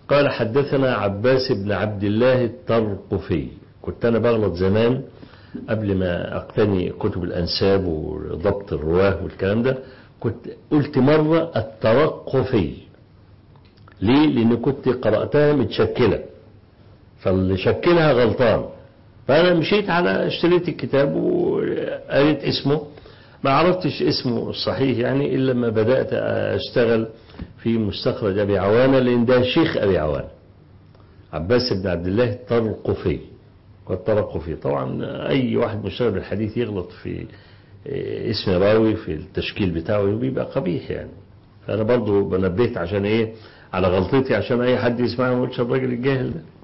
قال حدثنا عباس بن عبد الله الترقفي كنت أنا بغلط زمان قبل ما أقتني كتب الأنساب وضبط الرواه والكلام ده كنت قلت مرة الترقفي ليه لأن كنت قرأتها متشكلة فاللي شكلها غلطان فأنا مشيت على اشتريت الكتاب وقريت اسمه ما عرفتش اسمه الصحيح يعني إلا لما بدأت أشتغل في مستخرج أبي عوانة لأن ده شيخ أبي عوانة عباس بن عبد الله الترقفي والترقفي طبعا أي واحد مشتغل بالحديث يغلط في اسم راوي في التشكيل بتاعه بيبقى قبيح يعني فأنا برضو بنبهت عشان إيه على غلطتي عشان أي حد يسمعني ما يقولش الراجل الجاهل ده